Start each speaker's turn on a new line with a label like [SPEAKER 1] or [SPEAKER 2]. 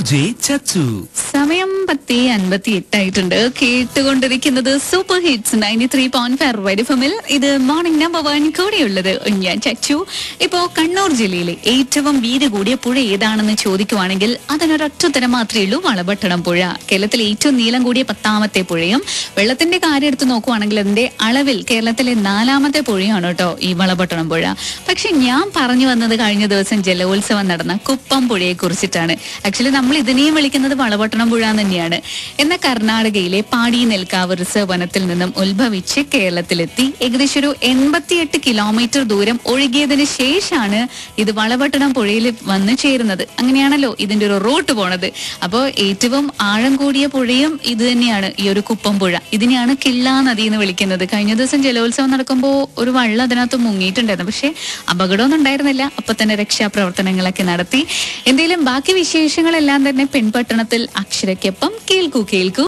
[SPEAKER 1] J ചച്ചു
[SPEAKER 2] സമയം പത്തി അൻപത്തി എട്ടായിട്ടുണ്ട് കേട്ടുകൊണ്ടിരിക്കുന്നത് super hits ninety three point five red ഫമിൽ ഇത് മോർണിംഗ് നമ്പർ വൺ കൂടെയുള്ളത് ഞാൻ ചച്ചു ഇപ്പോ കണ്ണൂർ ജില്ലയിലെ ഏറ്റവും വീതി കൂടിയ പുഴ ഏതാണെന്ന് ചോദിക്കുവാണെങ്കിൽ അതിനൊരൊറ്റ ഉത്തരം മാത്രമേ ഉള്ളൂ വളപട്ടണം പുഴ കേരളത്തിലെ ഏറ്റവും നീളം കൂടിയ പത്താമത്തെ പുഴയും വെള്ളത്തിന്റെ കാര്യം എടുത്ത് നോക്കുവാണെങ്കിൽ അതിന്റെ അളവിൽ കേരളത്തിലെ നാലാമത്തെ പുഴയാണ് കേട്ടോ ഈ വളപട്ടണം പുഴ പക്ഷെ ഞാൻ പറഞ്ഞു വന്നത് കഴിഞ്ഞ ദിവസം ജലോത്സവം നടന്ന കുപ്പം പുഴയെ കുറിച്ചിട്ടാണ് ആക്ച്വലി നമ്മൾ ഇതിനെയും വിളിക്കുന്നത് വളപട്ടണം പുഴ എന്ന് തന്നെയാണ് എന്നാൽ കർണാടകയിലെ പാടി നെൽക്കാവ് റിസർവ് വനത്തിൽ നിന്നും ഉത്ഭവിച്ച് കേരളത്തിലെത്തി ഏകദേശം ഒരു എൺപത്തിയെട്ട് കിലോമീറ്റർ ദൂരം ഒഴുകിയതിന് ശേഷമാണ് ഇത് വളപട്ടണം പുഴയിൽ വന്ന് ചേരുന്നത് അങ്ങനെയാണല്ലോ ഇതിന്റെ ഒരു റൂട്ട് പോണത് അപ്പോൾ ഏറ്റവും ആഴം കൂടിയ പുഴയും ഇത് തന്നെയാണ് ഈ ഒരു കുപ്പം പുഴ ഇതിനെയാണ് കിള്ള നദി എന്ന് വിളിക്കുന്നത് കഴിഞ്ഞ ദിവസം ജലോത്സവം നടക്കുമ്പോൾ ഒരു വള്ളം അതിനകത്ത് മുങ്ങിയിട്ടുണ്ടായിരുന്നു പക്ഷെ അപകടമൊന്നും ഉണ്ടായിരുന്നില്ല അപ്പൊ തന്നെ രക്ഷാപ്രവർത്തനങ്ങളൊക്കെ നടത്തി എന്തെങ്കിലും ബാക്കി വിശേഷങ്ങളെല്ലാം തന്നെ പെൺപട്ടണത്തിൽ അക്ഷരയ്ക്കൊപ്പം കേൾക്കൂ കേൾക്കൂ